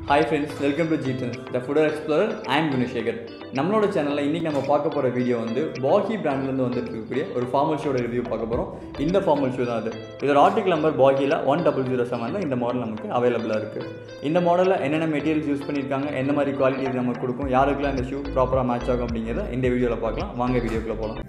hi friends welcome to ஜிடன்ஸ் the footwear explorer I am Gunasekar நம்மளோட சேனலில் இன்றைக்கி நம்ம பார்க்க போகிற வீடியோ வந்து பாகி பிராண்ட்லேருந்து வந்துட்டு இருக்கக்கூடிய ஒரு ஃபார்மல் ஷூட ரிவ்யூ பார்க்க போகிறோம் இந்த ஃபார்மல் ஷூ தான் அது இதோட ஆர்டிகல் நம்பர் பாகியில் ஒன் டபுள் ஜீரோ செவனில் இந்த மாடல் நமக்கு அவைலபிளாக இருக்குது இந்த மாடலில் என்னென்ன மெட்டீரியல்ஸ் யூஸ் பண்ணியிருக்காங்க எந்த மாதிரி குவாலிட்டி நமக்கு கொடுக்கும் யாருக்கெல்லாம் இந்த ஷூ ப்ராப்பராக மேட்ச் ஆகும் அப்படிங்கிறத இந்த வீடியோவில் பார்க்கலாம் வாங்க வீடியோக்குள்ளே போகலாம்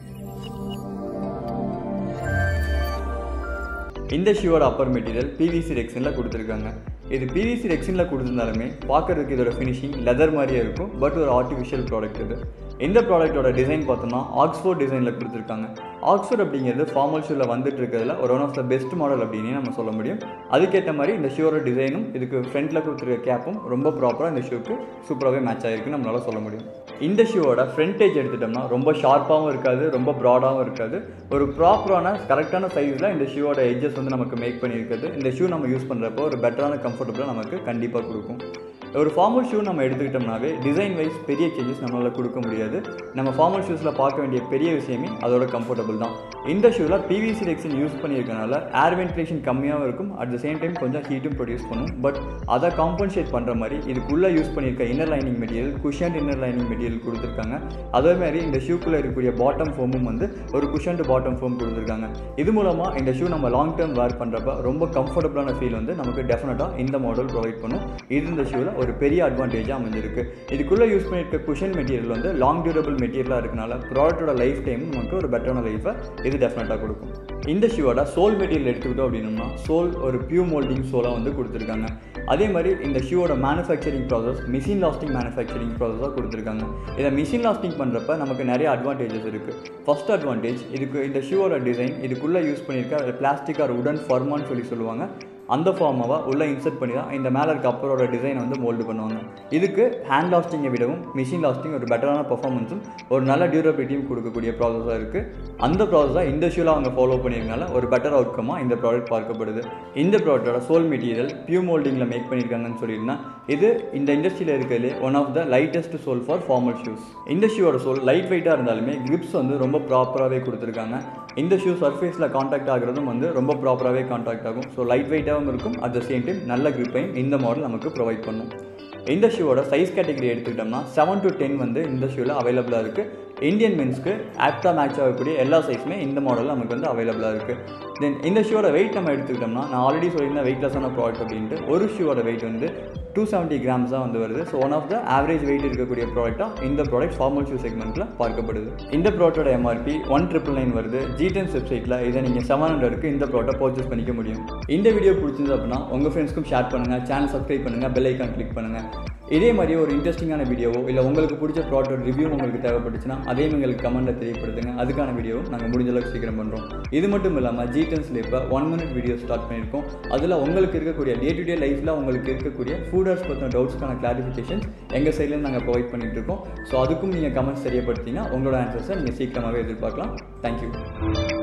இந்த ஷூவோட அப்பர் மெட்டீரியல் பிவிசி ரெக்ஸனில் கொடுத்துருக்காங்க இது பிவிசி ரெக்ஸினில் கொடுத்துருந்தாலுமே பார்க்குறதுக்கு இதோட ஃபினிஷிங் லெதர் மாதிரியே இருக்கும் பட் ஒரு ஆர்டிஃபிஷியல் ப்ராடக்ட் இது இந்த ப்ராடக்ட்டோட டிசைன் பார்த்தோம்னா ஆக்ஸ்ஃபோர்ட் டிசைனில் கொடுத்துருக்காங்க ஆக்ஸ்ஃபோர்ட் அப்படிங்கிறது ஃபார்மல் ஷூவில் வந்துட்டு இருக்கிறதுல ஒரு one of the best model அப்படின்னு நம்ம சொல்ல முடியும் அதுக்கேற்ற மாதிரி இந்த ஷூவோட டிசைனும் இதுக்கு ஃப்ரண்ட்டில் கொடுத்துருக்க கேப்பும் ரொம்ப ப்ராப்பராக இந்த ஷூக்கு சூப்பராகவே மேட்ச் ஆகிருக்குன்னு நம்மளால சொல்ல முடியும் இந்த ஷூவோட ஃப்ரண்டேஜ் எடுத்துட்டோம்னா ரொம்ப ஷார்ப்பாகவும் இருக்காது ரொம்ப ப்ராடாகவும் இருக்காது ஒரு ப்ராப்பரான கரெக்டான சைஸில் இந்த ஷூவோட எட்ஜஸ் வந்து நமக்கு மேக் பண்ணியிருக்கிறது இந்த ஷூ நம்ம யூஸ் பண்ணுறப்போ ஒரு பெட்டரான கம்ஃபர்டபுளாக நமக்கு கண்டிப்பாக கொடுக்கும் ஒரு ஃபார்மல் ஷூ நம்ம எடுத்துக்கிட்டோம்னாவே டிசைன் வைஸ் பெரிய சேஞ்சஸ் நம்மளால் கொடுக்க முடியாது நம்ம ஃபார்மல் ஷூஸில் பார்க்க வேண்டிய பெரிய விஷயமே அதோட கம்ஃபர்டபுள் தான் இந்த ஷூவில் பிவிசி ரெக்ஸின் யூஸ் பண்ணியிருக்கனால ஏர் வென்டிலேஷன் கம்மியாகவும் இருக்கும் அட் த சேம் டைம் கொஞ்சம் ஹீட்டும் ப்ரொடியூஸ் பண்ணும் பட் அதை காம்பன்சேட் பண்ணுற மாதிரி இதுக்குள்ளே யூஸ் பண்ணியிருக்க inner lining material cushion inner lining material கொடுத்துருக்காங்க அதே மாதிரி இந்த ஷூக்குள்ளே இருக்கக்கூடிய பாட்டம் ஃபோமும் வந்து ஒரு குஷன் பாட்டம் ஃபோம் கொடுத்துருக்காங்க இது மூலமாக இந்த ஷூ நம்ம லாங் டேர்ம் வேர் பண்ணுறப்ப ரொம்ப கம்ஃபர்டபுளான ஃபீல் வந்து நமக்கு டெஃபினட்டாக இந்த மாடல் ப்ரொவைட் பண்ணும் இது இந்த ஷூவில் ஒரு பெரிய அட்வான்டேஜாக அமைஞ்சிருக்கு இதுக்குள்ளே யூஸ் பண்ணியிருக்க குஷன் மெட்டீரியல் வந்து லாங் டியூரபிள் மெட்டீரியலாக இருக்கனால ப்ராடக்ட்டோட லைஃப் டைம் நமக்கு ஒரு பெட்டரான லைஃபை இது டெஃபினட்டாக கொடுக்கும் இந்த ஷூவோட சோல் மெட்டீரியல் எடுத்துக்கிட்டோம் அப்படின்னோம்னா சோல் ஒரு பியூ மோல்டிங் சோலாக வந்து கொடுத்துருக்காங்க அதே மாதிரி இந்த ஷூவோட manufacturing process machine lasting manufacturing ப்ராசஸாக கொடுத்துருக்காங்க இதை மிஷின் லாஸ்டிங் பண்ணுறப்ப நமக்கு நிறைய அட்வான்டேஜஸ் இருக்குது ஃபர்ஸ்ட் அட்வான்டேஜ் இதுக்கு இந்த ஷூவோட டிசைன் இதுக்குள்ளே யூஸ் பண்ணியிருக்க பிளாஸ்டிக் ஆர் உடன் ஃபர்மான்னு சொல்லி சொல்லுவாங்க அந்த ஃபார்மாவை உள்ளே இன்சர்ட் பண்ணி தான் இந்த மேலே இருக்க அப்பரோட டிசைனை வந்து மோல்டு பண்ணுவாங்க இதுக்கு ஹேண்ட் லாஸ்டிங்கை விடவும் மிஷின் லாஸ்டிங் ஒரு பெட்டரான பர்ஃபார்மன்ஸும் ஒரு நல்ல டியூரபிலிட்டியும் கொடுக்கக்கூடிய ப்ராசஸாக இருக்குது அந்த ப்ராசஸாக இந்த ஷூவில் அவங்க ஃபாலோ பண்ணியிருக்கனால ஒரு பெட்டர் அவுட்கமாக இந்த ப்ராடக்ட் பார்க்கப்படுது இந்த ப்ராடக்ட்டோட சோல் மெட்டீரியல் பியூ மோல்டிங்கில் மேக் பண்ணியிருக்காங்கன்னு சொல்லியிருந்தேன் இது இந்த இண்டஸ்ட்ரியில் இருக்கிறதுலே one of the lightest sole for formal shoes இந்த ஷூவோட சோல் லைட் வெயிட்டாக இருந்தாலுமே கிரிப்ஸ் வந்து ரொம்ப ப்ராப்பராகவே கொடுத்துருக்காங்க இந்த ஷூ சர்ஃபேஸில் காண்டாக்ட் ஆகிறதும் வந்து ரொம்ப ப்ராப்பராகவே காண்டாக்ட் ஆகும் ஸோ லைட் வெயிட்டாகவும் இருக்கும் அட் த சேம் டைம் நல்ல கிரிப்பையும் இந்த மாடல் நமக்கு ப்ரொவைட் பண்ணும் இந்த ஷூவோட சைஸ் கேட்டகரி எடுத்துக்கிட்டோம்னா செவன் டு டென் வந்து இந்த ஷூவில் அவைலபிளாக இருக்குது இந்தியன் மென்ஸ்க்கு ஆப்டாக மேட்ச் ஆகக்கூடிய எல்லா சைஸுமே இந்த மாடலில் நமக்கு வந்து அவைலபிளாக இருக்குது தென் இந்த ஷூவோட வெயிட் நம்ம எடுத்துக்கிட்டோம்னா நான் ஆல்ரெடி சொல்லியிருந்தேன் வெயிட்லெஸ்ஸான ப்ராடக்ட் அப்படின்ட்டு ஒரு ஷூவோட வெயிட் வந்து டூ செவன்ட்டி கிராம்ஸ் தான் வந்து வருது so one of the average weight இருக்கக்கூடிய ப்ராடக்ட்டாக இந்த ப்ராடக்ட் ஃபார்மல் ஷூ செக்மெண்ட்டில் பார்க்கப்படுது இந்த ப்ராடக்டோட எம்ஆர்பி ஒன் ட்ரிபிள் நைன் வருது ஜிடென்ஸ் வெப்சைட்டில் இதை நீங்கள் செவன் ஹண்ட்ரடுக்கு இந்த ப்ராடக்ட் பர்ச்சேஸ் பண்ணிக்க முடியும் இந்த வீடியோ பிடிச்சிருந்து அப்படின்னா உங்கள் ஃப்ரெண்ட்ஸ்க்கும் ஷேர் பண்ணுங்கள் சேனல் சப்ஸ்கிரைப் பண்ணுங்கள் பெல் ஐக்கான் கிளிக் பண்ணுங்கள் இதே மாதிரி ஒரு இன்ட்ரெஸ்டிங்கான வீடியோவோ இல்லை உங்களுக்கு பிடிச்ச ப்ராடக்ட் ரிவ்யூ உங்களுக்கு தேவைப்பட்டுச்சுன்னா அதையும் எங்களுக்கு கமெண்ட்டில் தெரியப்படுத்துங்க அதுக்கான வீடியோவும் நாங்கள் முடிஞ்ச அளவுக்கு சீக்கிரம் பண்ணுறோம் இது மட்டும் இல்லாமல் ஜிடென்ஸில் இப்போ ஒன் மினிட் வீடியோ ஸ்டார்ட் பண்ணியிருக்கோம் அதில் உங்களுக்கு இருக்கக்கூடிய டே டு டே லைஃப்பில் உங்களுக்கு இருக்கக்கூடிய ஃபுடர்ஸ் பற்றின டவுட்ஸ்க்கான கிளாரிஃபிகேஷன்ஸ் எங்கள் சைட்லேருந்து நாங்கள் ப்ரொவைட் பண்ணிட்டு இருக்கோம் ஸோ அதுக்கும் நீங்கள் கமெண்ட்ஸ் தெரியப்படுத்திங்கன்னா உங்களோட ஆன்சர்ஸை நீங்கள் சீக்கிரமாகவே எதிர்பார்க்கலாம் தேங்க்யூ